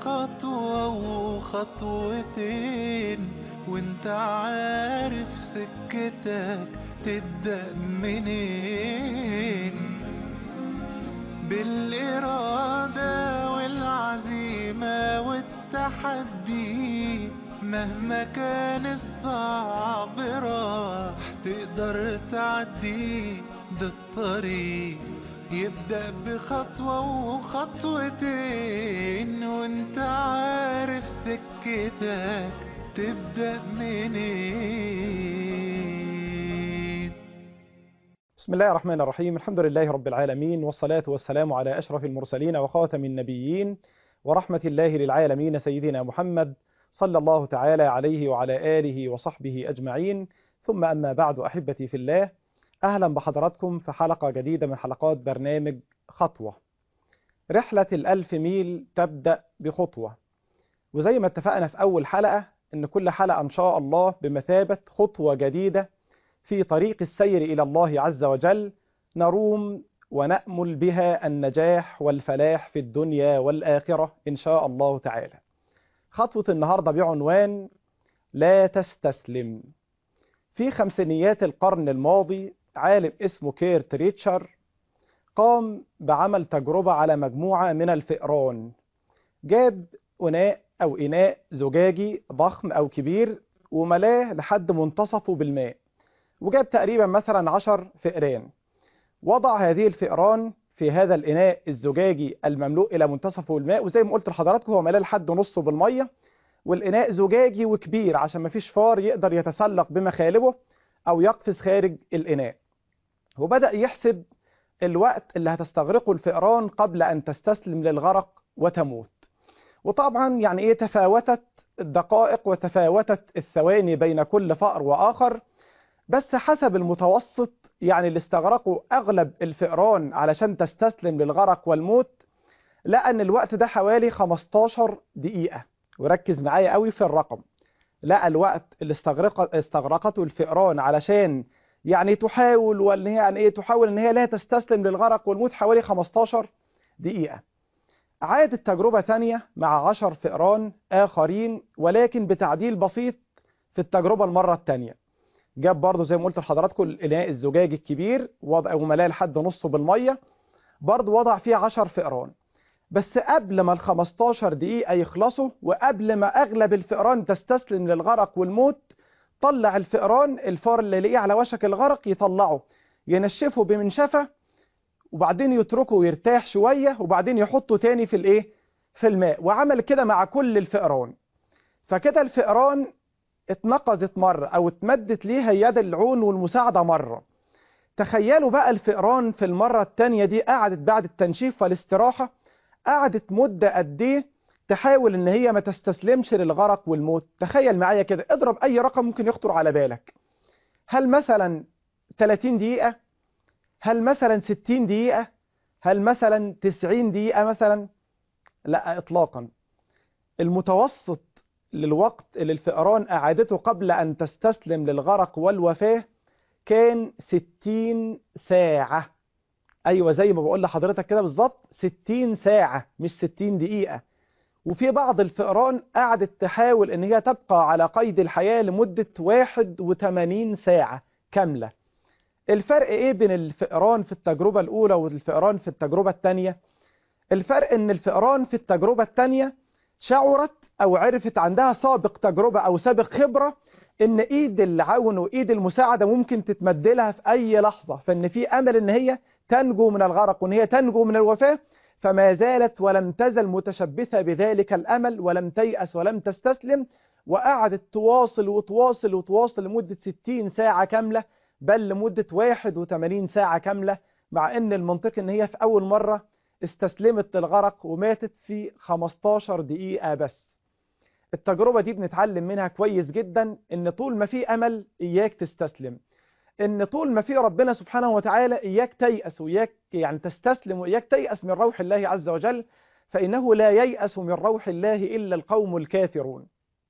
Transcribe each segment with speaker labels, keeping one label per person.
Speaker 1: خطوة وخطوتين وانت عارف سكتك تبدأ منين بالإرادة والعزيمة والتحدي مهما كان الصعب راح تقدر تعدي ده الطريق يبدأ بخطوة وخطوتين وانت عارف سكتك تبدأ منين
Speaker 2: بسم الله الرحمن الرحيم الحمد لله رب العالمين والصلاة والسلام على أشرف المرسلين وخاتم النبيين ورحمة الله للعالمين سيدنا محمد صلى الله تعالى عليه وعلى آله وصحبه أجمعين ثم أما بعد أحبتي في الله أهلا بحضراتكم في حلقة جديدة من حلقات برنامج خطوة رحلة الألف ميل تبدأ بخطوة وزي ما اتفقنا في أول حلقة إن كل حلقة إن شاء الله بمثابة خطوة جديدة في طريق السير إلى الله عز وجل نروم ونأمل بها النجاح والفلاح في الدنيا والآخرة إن شاء الله تعالى خطوة النهاردة بعنوان لا تستسلم في خمسينيات القرن الماضي عالم اسمه كيرت ريتشر قام بعمل تجربة على مجموعة من الفئران جاب إناء أو إناء زجاجي ضخم أو كبير وملاه لحد منتصفه بالماء وجاب تقريبا مثلا عشر فئران وضع هذه الفئران في هذا الإناء الزجاجي المملوء إلى منتصفه بالماء وزي ما قلت لحضراتكم هو ملاه لحد نصه بالمية والإناء زجاجي وكبير عشان مفيش فار يقدر يتسلق بمخالبه أو يقفز خارج الإناء وبدأ يحسب الوقت اللي هتستغرقه الفئران قبل أن تستسلم للغرق وتموت وطبعا يعني إيه تفاوتت الدقائق وتفاوتت الثواني بين كل فأر وآخر بس حسب المتوسط يعني اللي استغرقوا أغلب الفئران علشان تستسلم للغرق والموت لأن الوقت ده حوالي 15 دقيقة وركز معايا قوي في الرقم لقى الوقت اللي استغرق استغرقته الفئران علشان يعني تحاول وان هي يعني ايه تحاول ان هي لا تستسلم للغرق والموت حوالي 15 دقيقة عادت تجربة ثانية مع 10 فئران آخرين ولكن بتعديل بسيط في التجربة المرة الثانية جاب برضه زي ما قلت لحضراتكم الإناء الزجاجي الكبير وضع وملاه لحد نصه بالمية برضه وضع فيه 10 فئران بس قبل ما ال 15 دقيقة يخلصوا وقبل ما أغلب الفئران تستسلم للغرق والموت طلع الفئران الفار اللي لقيه على وشك الغرق يطلعه ينشفه بمنشفة وبعدين يتركه يرتاح شوية وبعدين يحطه تاني في الايه في الماء وعمل كده مع كل الفئران فكده الفئران اتنقذت مرة او اتمدت ليها يد العون والمساعدة مرة تخيلوا بقى الفئران في المرة التانية دي قعدت بعد التنشيف والاستراحة قعدت مدة قد ايه تحاول ان هي ما تستسلمش للغرق والموت تخيل معايا كده اضرب اي رقم ممكن يخطر على بالك هل مثلا 30 دقيقة هل مثلا 60 دقيقة هل مثلا 90 دقيقة مثلا لا اطلاقا المتوسط للوقت اللي الفئران قعدته قبل ان تستسلم للغرق والوفاة كان 60 ساعة ايوه زي ما بقول لحضرتك كده بالظبط 60 ساعة مش 60 دقيقة وفي بعض الفئران قعدت تحاول ان هي تبقى على قيد الحياة لمدة 81 ساعة كاملة الفرق ايه بين الفئران في التجربة الاولى والفئران في التجربة الثانية الفرق ان الفئران في التجربة الثانية شعرت او عرفت عندها سابق تجربة او سابق خبرة ان ايد العون وايد المساعدة ممكن تتمد لها في اي لحظة فان في امل ان هي تنجو من الغرق وان هي تنجو من الوفاة فما زالت ولم تزل متشبثة بذلك الأمل ولم تيأس ولم تستسلم وقعدت تواصل وتواصل وتواصل لمدة 60 ساعة كاملة بل لمدة 81 ساعة كاملة مع ان المنطق ان هي في أول مرة استسلمت للغرق وماتت في 15 دقيقة بس التجربة دي بنتعلم منها كويس جدا ان طول ما في أمل إياك تستسلم ان طول ما في ربنا سبحانه وتعالى إياك تيأس وإياك يعني تستسلم وإياك تيأس من روح الله عز وجل فإنه لا ييأس من روح الله إلا القوم الكافرون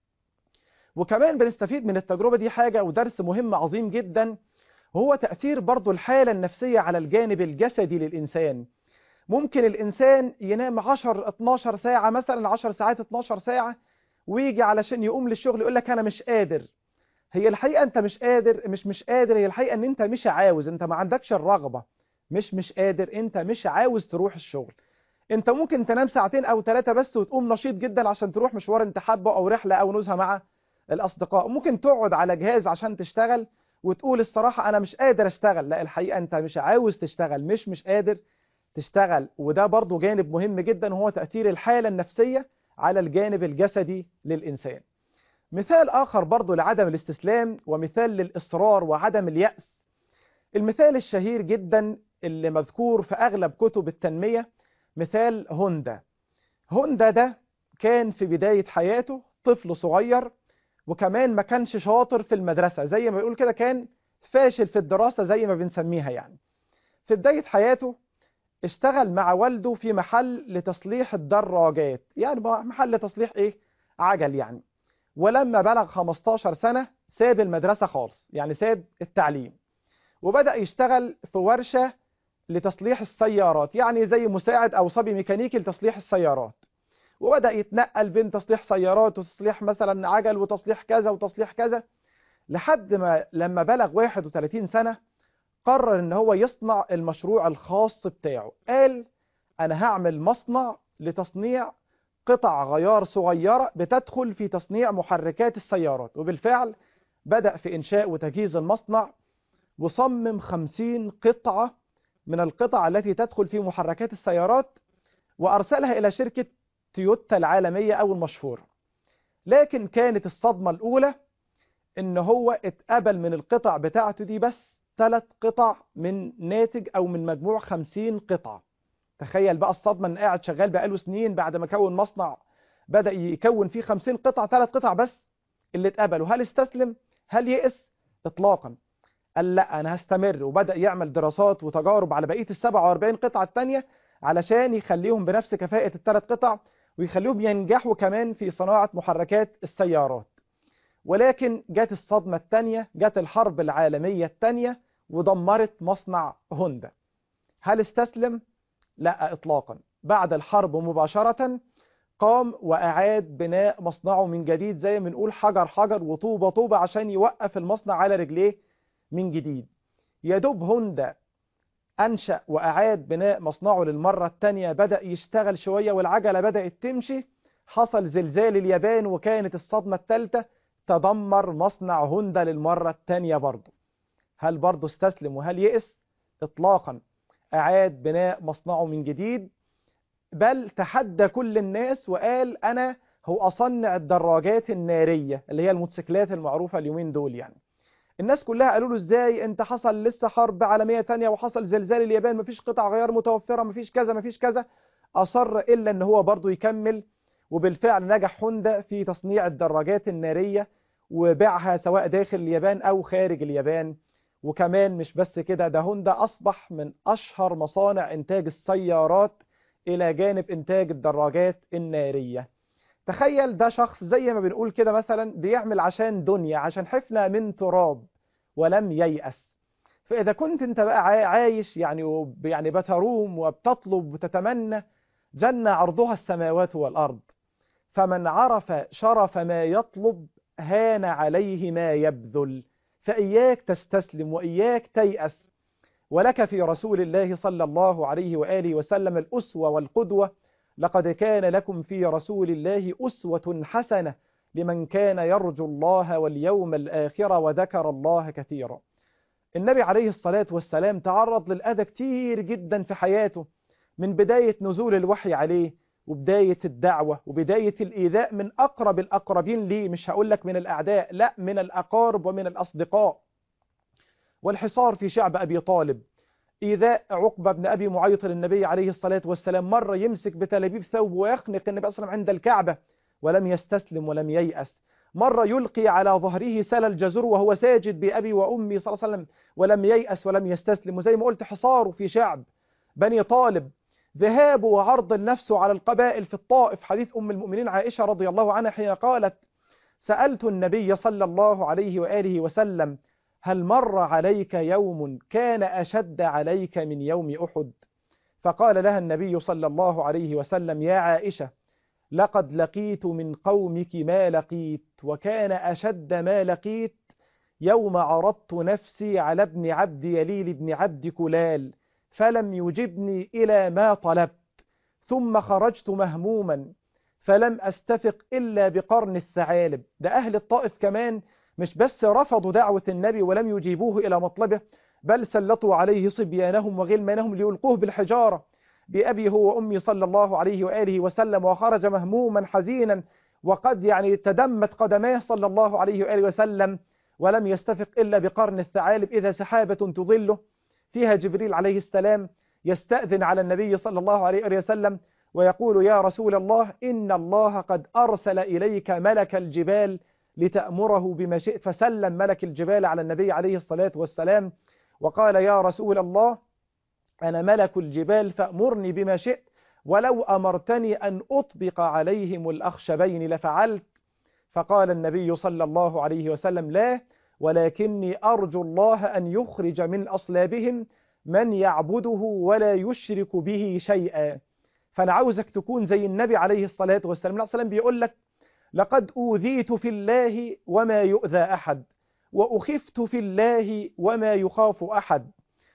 Speaker 2: وكمان بنستفيد من التجربة دي حاجة ودرس مهم عظيم جدا هو تأثير برضو الحالة النفسية على الجانب الجسدي للإنسان ممكن الإنسان ينام 10 12 ساعة مثلا 10 ساعات 12 ساعة ويجي علشان يقوم للشغل يقول لك أنا مش قادر هي الحقيقة أنت مش قادر مش مش قادر هي الحقيقة أن أنت مش عاوز أنت ما عندكش الرغبة مش مش قادر أنت مش عاوز تروح الشغل أنت ممكن تنام ساعتين أو ثلاثة بس وتقوم نشيط جدا عشان تروح مشوار أنت حابه أو رحلة أو نزهة مع الأصدقاء ممكن تقعد على جهاز عشان تشتغل وتقول الصراحة أنا مش قادر أشتغل لا الحقيقة أنت مش عاوز تشتغل مش مش قادر تشتغل وده برضو جانب مهم جدا هو تأثير الحالة النفسية على الجانب الجسدي للإنسان مثال آخر برضو لعدم الاستسلام ومثال للإصرار وعدم اليأس المثال الشهير جدا اللي مذكور في أغلب كتب التنمية مثال هوندا هوندا ده كان في بداية حياته طفل صغير وكمان ما كانش شاطر في المدرسة زي ما يقول كده كان فاشل في الدراسة زي ما بنسميها يعني في بداية حياته اشتغل مع والده في محل لتصليح الدراجات يعني محل تصليح ايه عجل يعني ولما بلغ 15 سنة ساب المدرسة خالص يعني ساب التعليم وبدأ يشتغل في ورشة لتصليح السيارات يعني زي مساعد أو صبي ميكانيكي لتصليح السيارات وبدأ يتنقل بين تصليح سيارات وتصليح مثلا عجل وتصليح كذا وتصليح كذا لحد ما لما بلغ 31 سنة قرر ان هو يصنع المشروع الخاص بتاعه قال انا هعمل مصنع لتصنيع قطع غيار صغيرة بتدخل في تصنيع محركات السيارات وبالفعل بدأ في إنشاء وتجهيز المصنع وصمم خمسين قطعة من القطع التي تدخل في محركات السيارات وأرسلها إلى شركة تويوتا العالمية أو المشهورة لكن كانت الصدمة الأولى إن هو اتقبل من القطع بتاعته دي بس ثلاث قطع من ناتج أو من مجموع خمسين قطعة تخيل بقى الصدمة إن قاعد شغال بقاله سنين بعد ما كون مصنع بدأ يكون فيه خمسين قطعة ثلاث قطع بس اللي اتقبلوا هل استسلم؟ هل يئس؟ إطلاقا قال لا أنا هستمر وبدأ يعمل دراسات وتجارب على بقية السبعة واربعين قطعة التانية علشان يخليهم بنفس كفاءة الثلاث قطع ويخليهم ينجحوا كمان في صناعة محركات السيارات ولكن جت الصدمة الثانية جت الحرب العالمية الثانية ودمرت مصنع هوندا هل استسلم؟ لا إطلاقا بعد الحرب مباشرة قام وأعاد بناء مصنعه من جديد زي ما نقول حجر حجر وطوبة طوبة عشان يوقف المصنع على رجليه من جديد يدوب هوندا أنشأ وأعاد بناء مصنعه للمرة الثانية بدأ يشتغل شوية والعجلة بدأت تمشي حصل زلزال اليابان وكانت الصدمة الثالثة تدمر مصنع هوندا للمرة الثانية برضه هل برضه استسلم وهل يئس؟ إطلاقا أعاد بناء مصنعه من جديد بل تحدى كل الناس وقال أنا هو أصنع الدراجات النارية اللي هي الموتوسيكلات المعروفة اليومين دول يعني الناس كلها قالوا له ازاي انت حصل لسه حرب عالمية تانية وحصل زلزال اليابان مفيش قطع غيار متوفرة مفيش كذا مفيش كذا أصر إلا ان هو برضه يكمل وبالفعل نجح هوندا في تصنيع الدراجات النارية وبيعها سواء داخل اليابان أو خارج اليابان وكمان مش بس كده ده هوندا أصبح من أشهر مصانع إنتاج السيارات إلى جانب إنتاج الدراجات النارية تخيل ده شخص زي ما بنقول كده مثلا بيعمل عشان دنيا عشان حفنة من تراب ولم ييأس فإذا كنت أنت بقى عايش يعني يعني بتروم وبتطلب وتتمنى جنة عرضها السماوات والأرض فمن عرف شرف ما يطلب هان عليه ما يبذل فإياك تستسلم وإياك تيأس ولك في رسول الله صلى الله عليه وآله وسلم الأسوة والقدوة لقد كان لكم في رسول الله أسوة حسنة لمن كان يرجو الله واليوم الآخر وذكر الله كثيرا النبي عليه الصلاة والسلام تعرض للأذى كتير جدا في حياته من بداية نزول الوحي عليه وبداية الدعوة وبداية الإيذاء من أقرب الأقربين ليه مش هقول لك من الأعداء لا من الأقارب ومن الأصدقاء والحصار في شعب أبي طالب إيذاء عقبة بن أبي معيط للنبي عليه الصلاة والسلام مرة يمسك بتلابيب ثوب ويخنق النبي صلى الله عليه وسلم عند الكعبة ولم يستسلم ولم ييأس مرة يلقي على ظهره سل الجزر وهو ساجد بأبي وأمي صلى الله عليه وسلم ولم ييأس ولم يستسلم وزي ما قلت حصاره في شعب بني طالب ذهابه وعرض النفس على القبائل في الطائف حديث أم المؤمنين عائشة رضي الله عنها حين قالت سألت النبي صلى الله عليه وآله وسلم هل مر عليك يوم كان أشد عليك من يوم أحد فقال لها النبي صلى الله عليه وسلم يا عائشة لقد لقيت من قومك ما لقيت وكان أشد ما لقيت يوم عرضت نفسي على ابن عبد يليل بن عبد كلال فلم يجبني إلى ما طلبت ثم خرجت مهموما فلم أستفق إلا بقرن الثعالب ده أهل الطائف كمان مش بس رفضوا دعوة النبي ولم يجيبوه إلى مطلبه بل سلطوا عليه صبيانهم وغلمانهم ليلقوه بالحجارة بأبي هو وأمي صلى الله عليه وآله وسلم وخرج مهموما حزينا وقد يعني تدمت قدماه صلى الله عليه وآله وسلم ولم يستفق إلا بقرن الثعالب إذا سحابة تظله فيها جبريل عليه السلام يستأذن على النبي صلى الله عليه وآله وسلم ويقول يا رسول الله إن الله قد أرسل إليك ملك الجبال لتأمره بما شئت فسلم ملك الجبال على النبي عليه الصلاة والسلام وقال يا رسول الله أنا ملك الجبال فأمرني بما شئت ولو أمرتني أن أطبق عليهم الأخشبين لفعلت فقال النبي صلى الله عليه وسلم لا ولكني أرجو الله أن يخرج من أصلابهم من يعبده ولا يشرك به شيئا فأنا عاوزك تكون زي النبي عليه الصلاة والسلام النبي عليه بيقول لك لقد أوذيت في الله وما يؤذى أحد وأخفت في الله وما يخاف أحد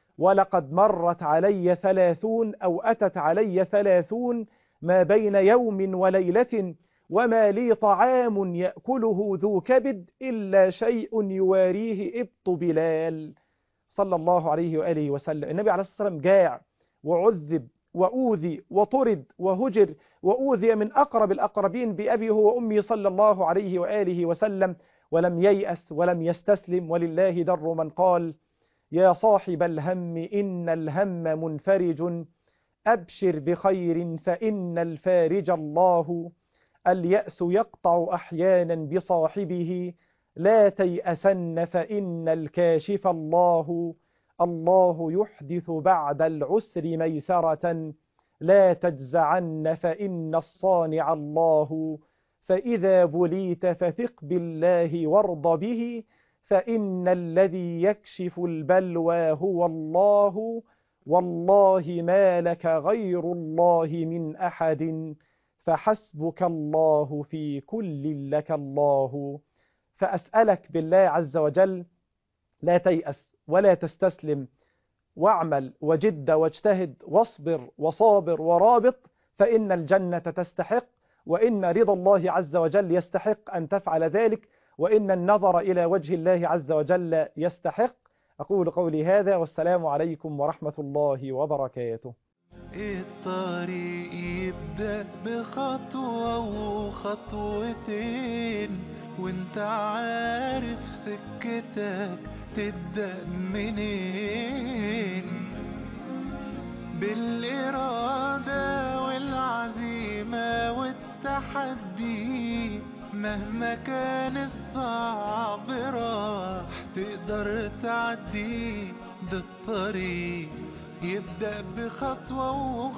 Speaker 2: ولقد مرت علي ثلاثون أو أتت علي ثلاثون ما بين يوم وليلة وما لي طعام يأكله ذو كبد إلا شيء يواريه إبط بلال صلى الله عليه وآله وسلم النبي عليه الصلاة والسلام جاع وعذب وأوذي وطرد وهجر وأوذي من أقرب الأقربين بأبي هو وأمي صلى الله عليه وآله وسلم ولم ييأس ولم يستسلم ولله در من قال يا صاحب الهم إن الهم منفرج أبشر بخير فإن الفارج الله اليأس يقطع أحيانا بصاحبه لا تيأسن فإن الكاشف الله الله يحدث بعد العسر ميسرة لا تجزعن فإن الصانع الله فإذا بليت فثق بالله وارض به فإن الذي يكشف البلوى هو الله والله ما لك غير الله من أحد فحسبك الله في كل لك الله فأسألك بالله عز وجل لا تيأس ولا تستسلم واعمل وجد واجتهد واصبر وصابر ورابط فإن الجنة تستحق وإن رضا الله عز وجل يستحق أن تفعل ذلك وإن النظر إلى وجه الله عز وجل يستحق أقول قولي هذا والسلام عليكم ورحمة الله وبركاته
Speaker 1: الطريق يبدأ بخطوة وخطوتين وانت عارف سكتك تبدأ منين بالإرادة والعزيمة والتحدي مهما كان الصعب راح تقدر تعدي ده الطريق يبدأ بخطوة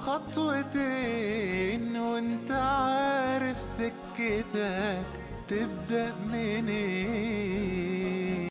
Speaker 1: وخطوتين وانت عارف سكتك تبدأ منين